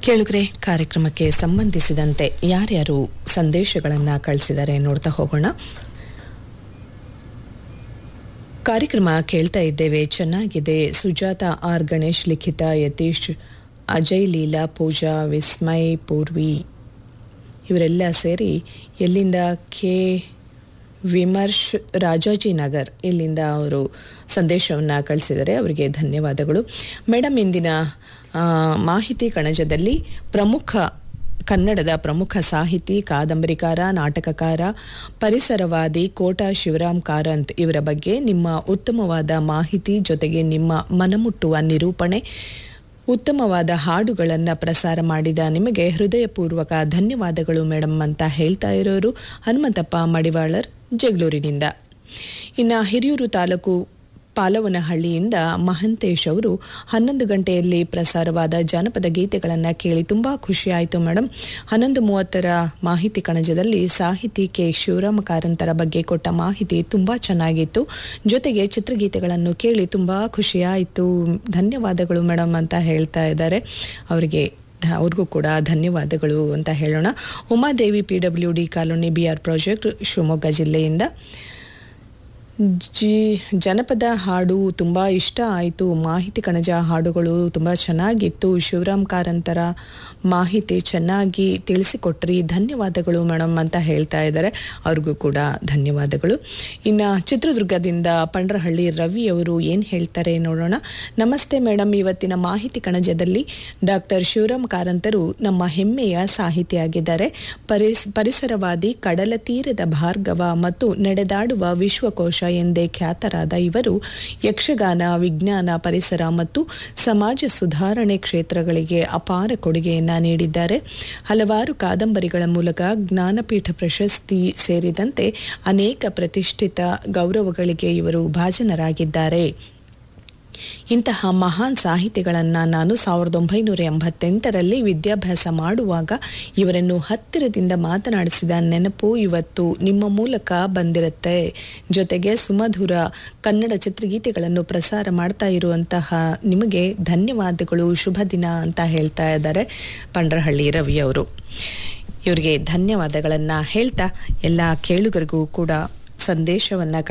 ಕೇಳುಗ್ರೆ ಕಾರ್ಯಕ್ರಮಕ್ಕೆ ಸಂಬಂಧಿಸಿದಂತೆ ಯಾರ್ಯಾರು ಸಂದೇಶಗಳನ್ನು ಕಳಿಸಿದ್ದಾರೆ ನೋಡ್ತಾ ಹೋಗೋಣ ಕಾರ್ಯಕ್ರಮ ಕೇಳ್ತಾ ಇದ್ದೇವೆ ಚೆನ್ನಾಗಿದೆ ಸುಜಾತ ಆರ್ ಗಣೇಶ್ ಲಿಖಿತ ಯತೀಶ್ ಅಜಯ್ ಲೀಲಾ ಪೂಜಾ ವಿಸ್ಮಯ್ ಪೂರ್ವಿ ಇವರೆಲ್ಲ ಸೇರಿ ಎಲ್ಲಿಂದ ಕೆ ವಿಮರ್ಶ್ ರಾಜಾಜಿನಗರ್ ಇಲ್ಲಿಂದ ಅವರು ಸಂದೇಶವನ್ನು ಕಳಿಸಿದ್ದಾರೆ ಅವರಿಗೆ ಧನ್ಯವಾದಗಳು ಮೇಡಮ್ ಇಂದಿನ ಆ, ಮಾಹಿತಿ ಕಣಜದಲ್ಲಿ ಪ್ರಮುಖ ಕನ್ನಡದ ಪ್ರಮುಖ ಸಾಹಿತಿ ಕಾದಂಬರಿಕಾರ ನಾಟಕಕಾರ ಪರಿಸರವಾದಿ ಕೋಟಾ ಶಿವರಾಮ್ ಕಾರಂತ್ ಇವರ ಬಗ್ಗೆ ನಿಮ್ಮ ಉತ್ತಮವಾದ ಮಾಹಿತಿ ಜೊತೆಗೆ ನಿಮ್ಮ ಮನಮುಟ್ಟುವ ನಿರೂಪಣೆ ಉತ್ತಮವಾದ ಹಾಡುಗಳನ್ನು ಪ್ರಸಾರ ಮಾಡಿದ ನಿಮಗೆ ಹೃದಯಪೂರ್ವಕ ಧನ್ಯವಾದಗಳು ಮೇಡಮ್ ಅಂತ ಹೇಳ್ತಾ ಇರೋರು ಹನುಮಂತಪ್ಪ ಮಡಿವಾಳರ್ ಜಗಳೂರಿನಿಂದ ಇನ್ನು ಹಿರಿಯೂರು ತಾಲೂಕು ಪಾಲವನಹಳ್ಳಿಯಿಂದ ಮಹಂತೇಶ್ ಅವರು ಹನ್ನೊಂದು ಗಂಟೆಯಲ್ಲಿ ಪ್ರಸಾರವಾದ ಜಾನಪದ ಗೀತೆಗಳನ್ನು ಕೇಳಿ ತುಂಬ ಖುಷಿಯಾಯಿತು ಮೇಡಮ್ ಹನ್ನೊಂದು ಮೂವತ್ತರ ಮಾಹಿತಿ ಕಣಜದಲ್ಲಿ ಸಾಹಿತಿ ಕೆ ಶಿವರಾಮ ಕಾರಂತರ ಬಗ್ಗೆ ಕೊಟ್ಟ ಮಾಹಿತಿ ತುಂಬ ಚೆನ್ನಾಗಿತ್ತು ಜೊತೆಗೆ ಚಿತ್ರಗೀತೆಗಳನ್ನು ಕೇಳಿ ತುಂಬ ಖುಷಿಯಾಯಿತು ಧನ್ಯವಾದಗಳು ಮೇಡಮ್ ಅಂತ ಹೇಳ್ತಾ ಇದ್ದಾರೆ ಅವರಿಗೆ ಧ- ಅವ್ರಿಗೂ ಕೂಡ ಧನ್ಯವಾದಗಳು ಅಂತ ಹೇಳೋಣ Umadevi P W D colony B R project Shivamogga ಜಿಲ್ಲೆಯಿಂದ ಜಿ ಜನಪದ ಹಾಡು ತುಂಬ ಇಷ್ಟ ಆಯಿತು ಮಾಹಿತಿ ಕಣಜ ಹಾಡುಗಳು ತುಂಬ ಚೆನ್ನಾಗಿತ್ತು ಶಿವರಾಮ್ ಕಾರಂತರ ಮಾಹಿತಿ ಚೆನ್ನಾಗಿ ತಿಳಿಸಿಕೊಟ್ರಿ ಧನ್ಯವಾದಗಳು ಮೇಡಮ್ ಅಂತ ಹೇಳ್ತಾ ಇದ್ದಾರೆ ಅವ್ರಿಗೂ ಕೂಡ ಧನ್ಯವಾದಗಳು ಇನ್ನು ಚಿತ್ರದುರ್ಗದಿಂದ ಪಂಡ್ರಹಳ್ಳಿ ರವಿ ಅವರು ಏನು ಹೇಳ್ತಾರೆ ನೋಡೋಣ ನಮಸ್ತೆ ಮೇಡಮ್ ಇವತ್ತಿನ ಮಾಹಿತಿ ಕಣಜದಲ್ಲಿ ಡಾಕ್ಟರ್ ಶಿವರಾಮ್ ಕಾರಂತರು ನಮ್ಮ ಹೆಮ್ಮೆಯ ಸಾಹಿತಿಯಾಗಿದ್ದಾರೆ ಪರಿಸ್ ಪರಿಸರವಾದಿ ಕಡಲ ತೀರದ ಭಾರ್ಗವ ಮತ್ತು ನಡೆದಾಡುವ ವಿಶ್ವಕೋಶ ಎಂದೇ ಖ್ಯಾತರಾದ ಇವರು ಯಕ್ಷಗಾನ ವಿಜ್ಞಾನ ಪರಿಸರ ಮತ್ತು ಸಮಾಜ ಸುಧಾರಣೆ ಕ್ಷೇತ್ರಗಳಿಗೆ ಅಪಾರ ಕೊಡುಗೆಯನ್ನ ನೀಡಿದ್ದಾರೆ ಹಲವಾರು ಕಾದಂಬರಿಗಳ ಮೂಲಕ ಜ್ಞಾನಪೀಠ ಪ್ರಶಸ್ತಿ ಸೇರಿದಂತೆ ಅನೇಕ ಪ್ರತಿಷ್ಠಿತ ಗೌರವಗಳಿಗೆ ಇವರು ಭಾಜನರಾಗಿದ್ದಾರೆ ಇಂತಹ ಮಹಾನ್ ಸಾಹಿತಿಗಳನ್ನು ನಾನು ಸಾವಿರದ ಒಂಬೈನೂರ ಎಂಬತ್ತೆಂಟರಲ್ಲಿ ವಿದ್ಯಾಭ್ಯಾಸ ಮಾಡುವಾಗ ಇವರನ್ನು ಹತ್ತಿರದಿಂದ ಮಾತನಾಡಿಸಿದ ನೆನಪು ಇವತ್ತು ನಿಮ್ಮ ಮೂಲಕ ಬಂದಿರುತ್ತೆ ಜೊತೆಗೆ ಸುಮಧುರ ಕನ್ನಡ ಚಿತ್ರಗೀತೆಗಳನ್ನು ಪ್ರಸಾರ ಮಾಡ್ತಾ ಇರುವಂತಹ ನಿಮಗೆ ಧನ್ಯವಾದಗಳು ಶುಭ ದಿನ ಅಂತ ಹೇಳ್ತಾ ಇದ್ದಾರೆ ಪಂಡ್ರಹಳ್ಳಿ ರವಿ ಅವರು ಇವರಿಗೆ ಧನ್ಯವಾದಗಳನ್ನು ಹೇಳ್ತಾ ಎಲ್ಲ ಕೇಳುಗರಿಗೂ ಕೂಡ ಸಂದೇಶವನ್ನು